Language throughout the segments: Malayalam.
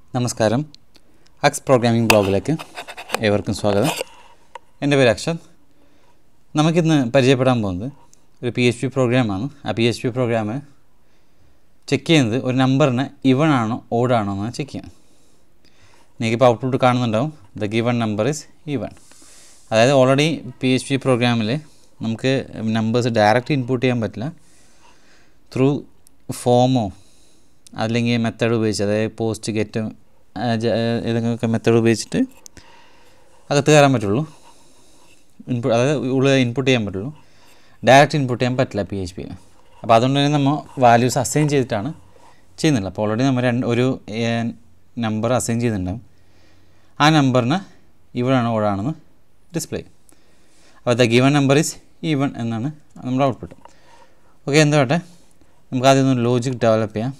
നമസ്കാരം അക്സ് പ്രോഗ്രാമിംഗ് ബ്ലോഗിലേക്ക് ഏവർക്കും സ്വാഗതം എൻ്റെ പേര് അക്ഷത് നമുക്കിന്ന് പരിചയപ്പെടാൻ പോകുന്നത് ഒരു പി എച്ച് പി പ്രോഗ്രാമാണ് ആ P H P program check ചെയ്യുന്നത് ഒരു നമ്പറിന് ഇവൺ ആണോ ഓടാണോ എന്ന് ചെക്ക് ചെയ്യാം നിങ്ങൾക്കിപ്പോൾ ഔട്ട്പുട്ട് കാണുന്നുണ്ടാവും the given number is even അതായത് ഓൾറെഡി പി എച്ച് പി പ്രോഗ്രാമിൽ നമുക്ക് നമ്പേഴ്സ് ഡയറക്റ്റ് ഇൻപുട്ട് ചെയ്യാൻ പറ്റില്ല ത്രൂ ഫോമോ അല്ലെങ്കിൽ മെത്തേഡ് ഉപയോഗിച്ച് അതായത് പോസ്റ്റ് ഗെറ്റ് ഏതെങ്കിലുമൊക്കെ മെത്തേഡ് ഉപയോഗിച്ചിട്ട് അകത്ത് കയറാൻ പറ്റുള്ളൂ ഇൻപുട്ട് അതായത് ഉള്ളിൽ ഇൻപുട്ട് ചെയ്യാൻ പറ്റുള്ളൂ ഡയറക്റ്റ് ഇൻപുട്ട് ചെയ്യാൻ പറ്റില്ല പി എച്ച് പി അപ്പോൾ അതുകൊണ്ട് തന്നെ നമ്മൾ വാല്യൂസ് അസൈൻ ചെയ്തിട്ടാണ് ചെയ്യുന്നില്ല അപ്പോൾ ഓൾറെഡി നമ്മൾ രണ്ട് ഒരു നമ്പർ അസൈൻ ചെയ്തിട്ടുണ്ടാകും ആ നമ്പറിന് ഇവിടാണ് ഓടാണെന്ന് ഡിസ്പ്ലേ അപ്പോൾ the given number is even എന്നാണ് നമ്മുടെ ഔട്ട്പുട്ട് ഓക്കെ എന്താവട്ടെ നമുക്ക് ആദ്യം ഒന്ന് ലോജിക് ഡെവലപ്പ് ചെയ്യാം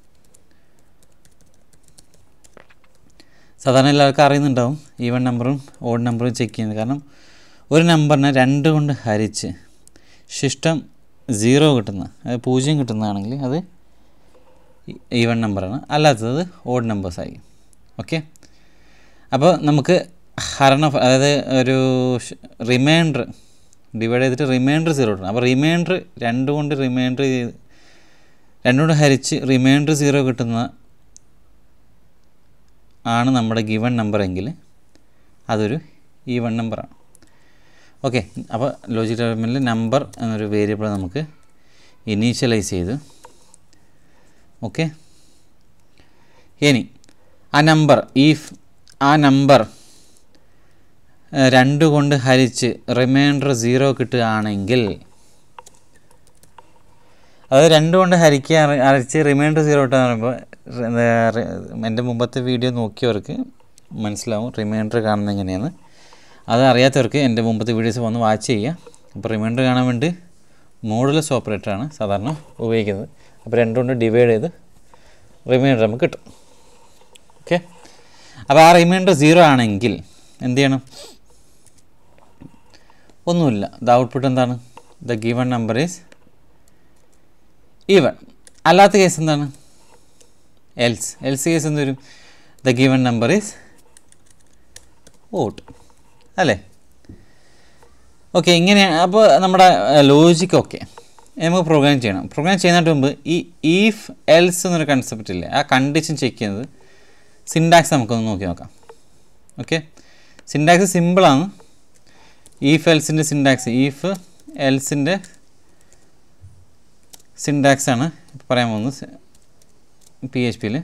സാധാരണ എല്ലാവർക്കും അറിയുന്നുണ്ടാവും ഈവൺ നമ്പറും ഓഡ് നമ്പറും ചെക്ക് ചെയ്യുന്നത് കാരണം ഒരു നമ്പറിനെ രണ്ട് കൊണ്ട് ഹരിച്ച് ശിഷ്ടം സീറോ കിട്ടുന്ന അതായത് പൂജ്യം കിട്ടുന്നതാണെങ്കിൽ അത് ഈവൺ നമ്പറാണ് അല്ലാത്തത് ഓഡ് നമ്പേഴ്സായി ഓക്കെ അപ്പോൾ നമുക്ക് ഹരണ അതായത് ഒരു റിമൈൻഡർ ഡിവൈഡ് ചെയ്തിട്ട് റിമൈൻഡർ സീറോ കിട്ടണം അപ്പോൾ റിമൈൻഡർ രണ്ട് കൊണ്ട് റിമൈൻഡർ ചെയ്ത് രണ്ടും കൊണ്ട് ഹരിച്ച് റിമൈൻഡർ സീറോ കിട്ടുന്ന ആണ് നമ്മുടെ ഗിവൺ നമ്പർ എങ്കിൽ അതൊരു ഈവൺ നമ്പറാണ് ഓക്കെ അപ്പോൾ ലോജിക് ഡെവലപ്മെൻറ്റിൽ നമ്പർ എന്നൊരു വേരിയബിൾ നമുക്ക് ഇനീഷ്യലൈസ് ചെയ്തു ഓക്കെ ഇനി ആ നമ്പർ ഈ ആ നമ്പർ രണ്ട് കൊണ്ട് ഹരിച്ച് റിമൈൻഡർ സീറോ കിട്ടുകയാണെങ്കിൽ അതായത് രണ്ട് കൊണ്ട് ഹരിക്കുക ഹരിച്ച് റിമൈൻഡർ സീറോ കിട്ടുക എന്ന് പറയുമ്പോൾ എൻ്റെ മുമ്പത്തെ വീഡിയോ നോക്കിയവർക്ക് മനസ്സിലാവും റിമൈൻഡർ കാണുന്നത് എങ്ങനെയാണ് അത് അറിയാത്തവർക്ക് എൻ്റെ മുമ്പത്തെ വീഡിയോസ് വന്ന് വാച്ച് ചെയ്യുക അപ്പോൾ റിമൈൻഡർ കാണാൻ വേണ്ടി മോഡുലസ് ഓപ്പറേറ്ററാണ് സാധാരണ ഉപയോഗിക്കുന്നത് അപ്പോൾ രണ്ടുകൊണ്ട് ഡിവൈഡ് ചെയ്ത് റിമൈൻഡർ നമുക്ക് കിട്ടും ഓക്കെ അപ്പോൾ ആ റിമൈൻഡർ സീറോ ആണെങ്കിൽ എന്ത് ചെയ്യണം ഒന്നുമില്ല ദ ഔട്ട്പുട്ട് എന്താണ് the given number is even അല്ലാത്ത കേസ് എന്താണ് എൽസ് എൽസ് കേസ് എന്ത് വരും the given number is odd അല്ലേ ഓക്കെ ഇങ്ങനെയാണ് അപ്പോൾ നമ്മുടെ ലോജിക്ക് ഓക്കെ നമുക്ക് പ്രോഗ്രാം ചെയ്യണം പ്രോഗ്രാം ചെയ്യുന്നതിന് മുമ്പ് ഈ ഈഫ് എൽസ് എന്നൊരു കൺസെപ്റ്റ് ഇല്ലേ ആ കണ്ടീഷൻ ചെക്ക് ചെയ്യുന്നത് സിൻഡാക്സ് നമുക്കൊന്ന് നോക്കി നോക്കാം ഓക്കെ സിൻഡാക്സ് സിമ്പിളാണ് ഈഫ് എൽസിൻ്റെ സിൻഡാക്സ് ഈഫ് എൽസിൻ്റെ സിൻഡാക്സ് ആണ് പറയാൻ പോകുന്നത് പി എച്ച് പിയിൽ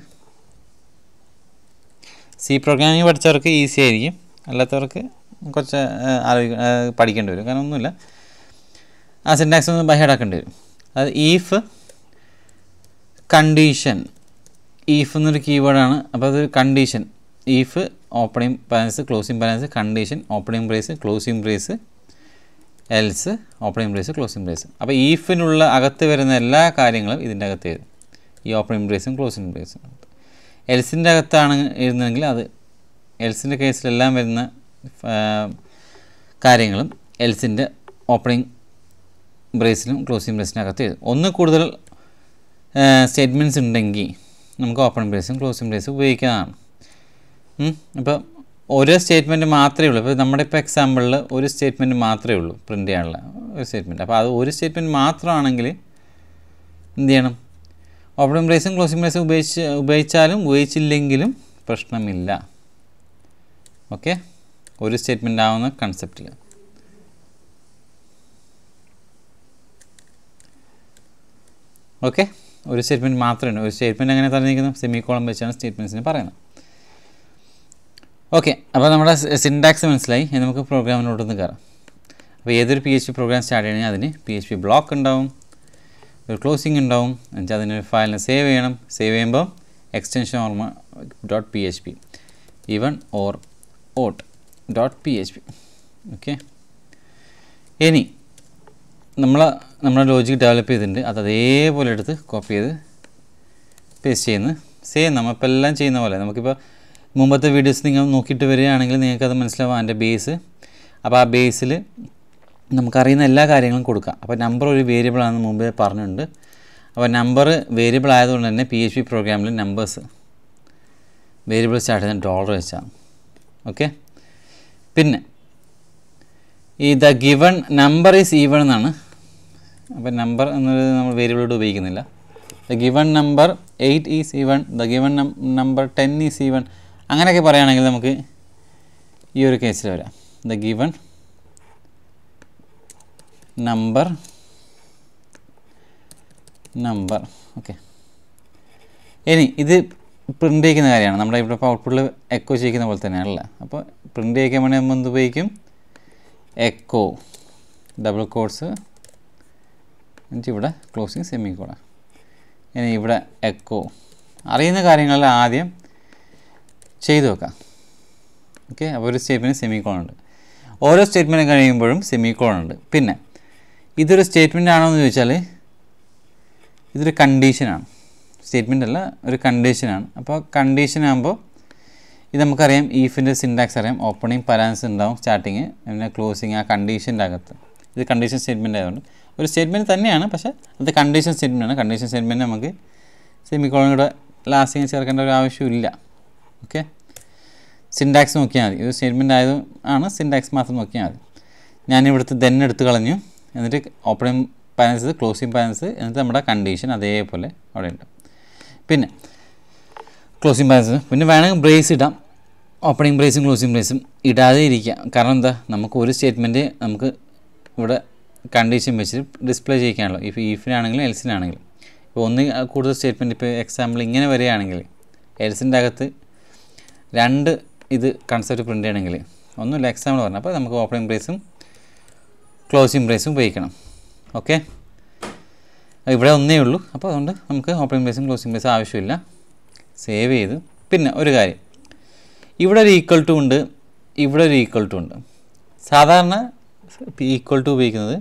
സി പ്രോഗ്രാമിംഗ് പഠിച്ചവർക്ക് ഈസി ആയിരിക്കും അല്ലാത്തവർക്ക് കുറച്ച് ആലോചിക്ക പഠിക്കേണ്ടി വരും കാരണം ഒന്നുമില്ല ആ സിൻഡാക്സ് ഒന്ന് ബൈഹേഡാക്കേണ്ടി വരും അത് ഈഫ് കണ്ടീഷൻ ഈഫ് എന്നൊരു കീവേഡാണ് അപ്പോൾ അത് condition if opening balance closing balance condition opening brace closing brace else opening brace closing brace അപ്പോൾ ഈഫിനുള്ള അകത്ത് വരുന്ന എല്ലാ കാര്യങ്ങളും ഇതിൻ്റെ അകത്ത് വരും ഈ ഓപ്പണിംഗ് ബ്രേസും ക്ലോസിംഗ് ബ്രേസും എൽസിൻ്റെ അകത്താണ് എഴുതുന്നതെങ്കിൽ അത് എൽസിൻ്റെ കേസിലെല്ലാം വരുന്ന കാര്യങ്ങളും എൽസിൻ്റെ ഓപ്പണിംഗ് ബ്രേസിലും ക്ലോസിംഗ് ബ്രേസിനും അകത്ത് എഴുതും ഒന്ന് കൂടുതൽ സ്റ്റേറ്റ്മെൻറ്റ്സ് ഉണ്ടെങ്കിൽ നമുക്ക് ഓപ്പണിംഗ് ബ്രേസും ക്ലോസിംഗ് ബ്രേസും ഉപയോഗിക്കാനാണ് ഇപ്പോൾ ഒരു സ്റ്റേറ്റ്മെൻറ്റ് മാത്രമേ ഉള്ളൂ ഇപ്പോൾ നമ്മുടെ ഇപ്പോൾ എക്സാമ്പിളിൽ ഒരു സ്റ്റേറ്റ്മെൻറ്റ് മാത്രമേ ഉള്ളൂ പ്രിൻ്റ് ചെയ്യാനുള്ള ഒരു സ്റ്റേറ്റ്മെൻറ്റ് അപ്പോൾ അത് ഒരു സ്റ്റേറ്റ്മെൻറ്റ് മാത്രമാണെങ്കിൽ എന്ത് ചെയ്യണം ഓപ്പണിംഗ് ബ്രേസും ക്ലോസിംഗ് ബ്രേസും ഉപയോഗിച്ച് ഉപയോഗിച്ചാലും ഉപയോഗിച്ചില്ലെങ്കിലും പ്രശ്നമില്ല ഓക്കെ ഒരു സ്റ്റേറ്റ്മെൻ്റ് ആവുന്ന കൺസെപ്റ്റിൽ ഓക്കെ ഒരു സ്റ്റേറ്റ്മെൻറ്റ് മാത്രമേ ഒരു സ്റ്റേറ്റ്മെൻറ്റ് എങ്ങനെ തന്നിരിക്കുന്നത് സെമി കോളം വെച്ചാണ് സ്റ്റേറ്റ്മെൻറ്റ്സിന് പറയുന്നത് ഓക്കെ അപ്പോൾ നമ്മുടെ സിൻഡാക്സ് മനസ്സിലായി ഇനി നമുക്ക് പ്രോഗ്രാമിലോട്ടൊന്ന് കയറാം അപ്പോൾ ഏതൊരു P H P program start ചെയ്യണമെങ്കിൽ അതിന് പി എച്ച് പി ബ്ലോക്ക് ഉണ്ടാവും ഒരു ക്ലോസിംഗ് ഉണ്ടാവും എന്നുവെച്ചാൽ അതിന് ഫയലിനെ സേവ് ചെയ്യണം സേവ് ചെയ്യുമ്പോൾ എക്സ്റ്റൻഷൻ ഓർമ്മ dot P H P even or odd dot P H P okay ഇനി നമ്മൾ നമ്മുടെ ലോജിക് ഡെവലപ്പ് ചെയ്തിട്ടുണ്ട് അത് അതേപോലെ എടുത്ത് കോപ്പി ചെയ്ത് പേസ്റ്റ് ചെയ്യുന്നു സെയിം നമ്മളിപ്പോൾ എല്ലാം ചെയ്യുന്ന പോലെ നമുക്കിപ്പോൾ മുമ്പത്തെ വീഡിയോസ് നിങ്ങൾ നോക്കിയിട്ട് വരികയാണെങ്കിൽ നിങ്ങൾക്കത് മനസ്സിലാവും അതിൻ്റെ ബേസ് അപ്പോൾ ആ ബേസിൽ നമുക്കറിയുന്ന എല്ലാ കാര്യങ്ങളും കൊടുക്കാം അപ്പോൾ നമ്പർ ഒരു വേരിയബിൾ ആണെന്ന് മുമ്പേ പറഞ്ഞിട്ടുണ്ട് അപ്പോൾ നമ്പർ വേരിയബിൾ ആയതുകൊണ്ട് തന്നെ പി എച്ച് പി പ്രോഗ്രാമിൽ നമ്പേഴ്സ് വേരിയബിൾ സ്റ്റാർട്ട് ചെയ്യുന്നത് ഡോളർ വെച്ചാണ് ഓക്കെ പിന്നെ ഈ the given number is even എന്നാണ് അപ്പോൾ നമ്പർ എന്നത് നമ്മൾ വേരിയബിളോട് ഉപയോഗിക്കുന്നില്ല the given number eight is even the given number ten is even അങ്ങനെയൊക്കെ പറയുകയാണെങ്കിൽ നമുക്ക് ഈ ഒരു കേസിൽ വരാം the given number number okay ഇനി ഇത് പ്രിൻ്റ് ചെയ്യിക്കുന്ന കാര്യമാണ് നമ്മുടെ ഇവിടെ ഇപ്പോൾ ഔട്ട്പുട്ടിൽ എക്കോ ചെയ്യിക്കുന്ന പോലെ തന്നെയാണല്ലോ അപ്പോൾ പ്രിൻ്റ് ചെയ്യിക്കാൻ വേണ്ടി നമ്മൾ എന്ത് ഉപയോഗിക്കും എക്കോ ഡബിൾ കോഡ്സ് എന്നിട്ട് ഇവിടെ ക്ലോസിങ് സെമി കോഡ് ഇനി ഇവിടെ എക്കോ അറിയുന്ന കാര്യങ്ങളിൽ ആദ്യം ചെയ്തു വെക്കാം ഓക്കെ അപ്പോൾ ഒരു സ്റ്റേറ്റ്മെൻറ്റ് സെമി കോൺ ഉണ്ട് ഓരോ സ്റ്റേറ്റ്മെൻറ്റ് കഴിയുമ്പോഴും സെമി കോൺ ഉണ്ട് പിന്നെ ഇതൊരു സ്റ്റേറ്റ്മെൻ്റ് ആണോ എന്ന് ചോദിച്ചാൽ ഇതൊരു കണ്ടീഷനാണ് സ്റ്റേറ്റ്മെൻ്റ് അല്ല ഒരു കണ്ടീഷനാണ് അപ്പോൾ കണ്ടീഷൻ ആകുമ്പോൾ ഇത് നമുക്കറിയാം ഈഫിൻ്റെ സിൻടാക്സ് അറിയാം ഓപ്പണിംഗ് പരാൻസ് ഉണ്ടാവും സ്റ്റാർട്ടിങ് പിന്നെ ക്ലോസിങ് ആ കണ്ടീഷൻ്റെ അകത്ത് ഇത് കണ്ടീഷൻ സ്റ്റേറ്റ്മെൻ്റ് ആയതുകൊണ്ട് ഒരു സ്റ്റേറ്റ്മെൻറ്റ് തന്നെയാണ് പക്ഷേ അത് കണ്ടീഷൻ സ്റ്റേറ്റ്മെൻ്റ് ആണ് കണ്ടീഷൻ സ്റ്റേറ്റ്മെൻറ്റ് നമുക്ക് സെമിക്കോളും കൂടെ ലാസ്റ്റിങ് ചേർക്കേണ്ട ഒരു ആവശ്യമില്ല ഓക്കെ സിൻടാക്സ് നോക്കിയാൽ മതി ഇത് സ്റ്റേറ്റ്മെൻ്റ് ആയത് ആണ് സിൻടാക്സ് മാത്രം നോക്കിയാൽ മതി ഞാനിവിടുത്തെ ദെൻ എടുത്ത് കളഞ്ഞു എന്നിട്ട് ഓപ്പണിംഗ് പാനൽസ് ക്ലോസിംഗ് പാനൽസ് എന്നിട്ട് നമ്മുടെ കണ്ടീഷൻ അതേപോലെ അവിടെ ഉണ്ട് പിന്നെ ക്ലോസിംഗ് പാനൽസ് പിന്നെ വേണമെങ്കിൽ ബ്രേസ് ഇടാം ഓപ്പണിംഗ് ബ്രേസും ക്ലോസിംഗ് ബ്രേസും ഇടാതെ ഇരിക്കുക കാരണം എന്താ നമുക്ക് ഒരു സ്റ്റേറ്റ്മെൻറ്റ് നമുക്ക് ഇവിടെ കണ്ടീഷൻ വെച്ച് ഡിസ്പ്ലേ ചെയ്യിക്കാണല്ലോ ഇപ്പോൾ ഈഫിനാണെങ്കിലും എൽസിനാണെങ്കിലും ഇപ്പോൾ ഒന്ന് കൂടുതൽ സ്റ്റേറ്റ്മെൻറ്റ് ഇപ്പോൾ എക്സാമ്പിൾ ഇങ്ങനെ വരികയാണെങ്കിൽ എൽസിൻ്റെ അകത്ത് രണ്ട് ഇത് കൺസെപ്റ്റ് പ്രിൻ്റ് ചെയ്യണമെങ്കിൽ ഒന്നുമില്ല എക്സാമ്പിൾ പറഞ്ഞു അപ്പോൾ നമുക്ക് ഓപ്പണിംഗ് ബ്രേസും ക്ലോസിംഗ് ബ്രേസും ഉപയോഗിക്കണം ഓക്കെ ഇവിടെ ഒന്നേ ഉള്ളൂ അപ്പോൾ അതുകൊണ്ട് നമുക്ക് ഓപ്പണിംഗ് ബ്രേസും ക്ലോസിംഗ് ബ്രേസും ആവശ്യമില്ല സേവ് ചെയ്ത് പിന്നെ ഒരു കാര്യം ഇവിടെ ഒരു ഈക്വൽ ടു ഉണ്ട് ഇവിടെ ഒരു ഈക്വൽ ടു ഉണ്ട് സാധാരണ ഈക്വൽ ടു ഉപയോഗിക്കുന്നത്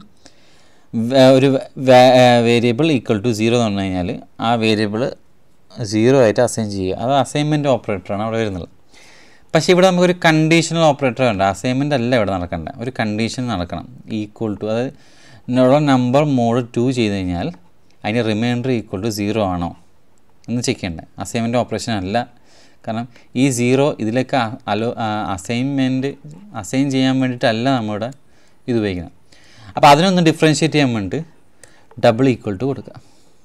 വേ- ഒരു വേരിയബിൾ ഈക്വൽ ടു സീറോ എന്ന് പറഞ്ഞു കഴിഞ്ഞാൽ ആ വേരിയബിൾ സീറോ ആയിട്ട് അസൈൻ ചെയ്യുക അത് അസൈൻമെൻറ്റ് ഓപ്പറേറ്ററാണ് അവിടെ വരുന്നത് പക്ഷേ ഇവിടെ നമുക്കൊരു കണ്ടീഷണൽ ഓപ്പറേറ്റർ ഉണ്ട് അസൈൻമെൻ്റ് അല്ല ഇവിടെ നടക്കേണ്ട ഒരു കണ്ടീഷൻ നടക്കണം ഈക്വൽ ടു അതായത് ഉള്ള നമ്പർ മോഡ് ടു ചെയ്ത് കഴിഞ്ഞാൽ അതിന് റിമൈൻഡർ ഈക്വൽ ടു സീറോ ആണോ എന്ന് ചെക്ക് ചെയ്യണ്ടേ അസൈൻമെൻറ്റ് ഓപ്പറേഷൻ അല്ല കാരണം ഈ സീറോ ഇതിലേക്ക് അ- അലോ അസൈൻമെൻറ്റ് അസൈൻ ചെയ്യാൻ വേണ്ടിയിട്ടല്ല നമ്മുടെ ഇത് ഉപയോഗിക്കുന്നത് അപ്പോൾ അതിനൊന്ന് ഡിഫറൻഷ്യേറ്റ് ചെയ്യാൻ വേണ്ടിയിട്ട് ഡബിൾ ഈക്വൽ ടു കൊടുക്കുക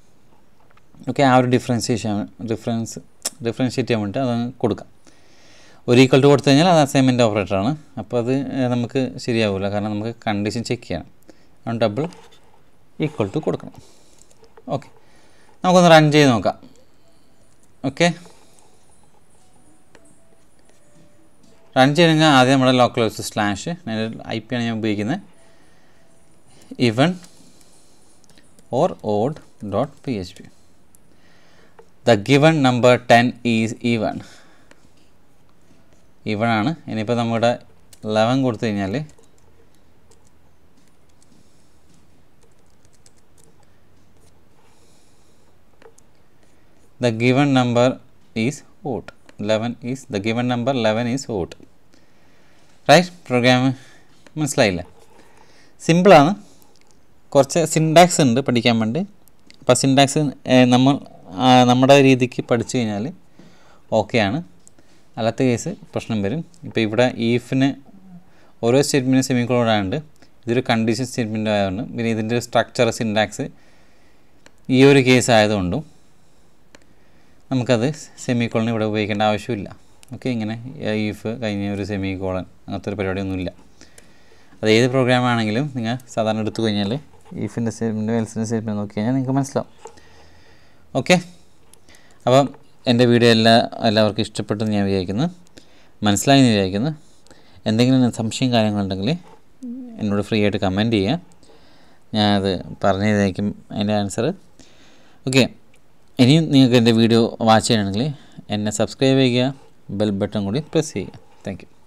ഓക്കെ ആ ഒരു ഡിഫറൻസിയേഷൻ ഡിഫറൻസ് ഡിഫറൻഷ്യേറ്റ് ചെയ്യാൻ വേണ്ടിയിട്ട് അത് കൊടുക്കാം ഒരു ഈക്വൽ ടു കൊടുത്തു കഴിഞ്ഞാൽ അത് അസൈൻമെൻറ്റ് ഓപ്പറേറ്ററാണ് അപ്പോൾ അത് ഏഹ്, നമുക്ക് ശരിയാവില്ല കാരണം നമുക്ക് കണ്ടീഷൻ ചെക്ക് ചെയ്യണം അതുകൊണ്ട് ഡബിൾ ഈക്വൽ ടു കൊടുക്കണം ഓക്കെ നമുക്കൊന്ന് റൺ ചെയ്ത് നോക്കാം ഓക്കെ റൺ ചെയ്യണമെങ്കിൽ ആദ്യം നമ്മുടെ ലോക്കൽ വെച്ച് സ്ലാഷ് ഐ പി ആണ് ഞാൻ ഉപയോഗിക്കുന്നത് even or odd dot P H P the given number ten is even even ആണ് ഇനിയിപ്പോൾ നമ്മുടെ ലെവൻ കൊടുത്തു കഴിഞ്ഞാൽ the given number is odd 11 is the given number 11 is odd right program മനസ്സിലായില്ലേ സിമ്പിളാണ് കുറച്ച് സിൻടാക്സ് ഉണ്ട് പഠിക്കാൻ വേണ്ടി അപ്പോൾ സിൻടാക്സ് നമ്മൾ ആ, നമ്മുടെ രീതിക്ക് പഠിച്ചു കഴിഞ്ഞാൽ ഓക്കെയാണ് അല്ലാത്ത കേസ് പ്രശ്നം വരും ഇപ്പോൾ ഇവിടെ ഈഫിന് ഓരോ സ്റ്റേറ്റ്മെൻറ്റും സെമിക്കോളോടായുണ്ട് ഇതൊരു കണ്ടീഷൻ സ്റ്റേറ്റ്മെൻറ്റ് ആയതുകൊണ്ട് പിന്നെ ഇതിൻ്റെ സ്ട്രക്ചർ സിൻടാക്സ് ഈ ഒരു കേസ് ആയതുകൊണ്ടും നമുക്കത് സെമി കോളൻ ഇവിടെ ഉപയോഗിക്കേണ്ട ആവശ്യമില്ല ഓക്കെ ഇങ്ങനെ ഈഫ് കഴിഞ്ഞ ഒരു സെമി കോളൻ അങ്ങനത്തെ ഒരു പരിപാടിയൊന്നുമില്ല അത് ഏത് പ്രോഗ്രാം ആണെങ്കിലും നിങ്ങൾ സാധാരണ എടുത്തു കഴിഞ്ഞാൽ ഈഫിൻ്റെ സ്റ്റേറ്റ്മെൻറ്റ് എൽസിൻ്റെ സ്റ്റേറ്റ്മെൻറ്റ് നോക്കി കഴിഞ്ഞാൽ നിങ്ങൾക്ക് മനസ്സിലാവും ഓക്കെ അപ്പം എൻ്റെ വീഡിയോ എല്ലാ എല്ലാവർക്കും ഇഷ്ടപ്പെട്ടെന്ന് ഞാൻ വിചാരിക്കുന്നു മനസ്സിലായി എന്ന് വിചാരിക്കുന്നു എന്തെങ്കിലും സംശയം കാര്യങ്ങളുണ്ടെങ്കിൽ എന്നോട് ഫ്രീ ആയിട്ട് കമൻറ്റ് ചെയ്യുക ഞാനത് പറഞ്ഞതായിരിക്കും അതിൻ്റെ ആൻസർ ഓക്കെ ഇനിയും നിങ്ങൾക്ക് എൻ്റെ വീഡിയോ വാച്ച് ചെയ്യണമെങ്കിൽ എന്നെ സബ്സ്ക്രൈബ് ചെയ്യുക ബെൽ ബട്ടൺ കൂടി പ്രസ് ചെയ്യുക താങ്ക് യു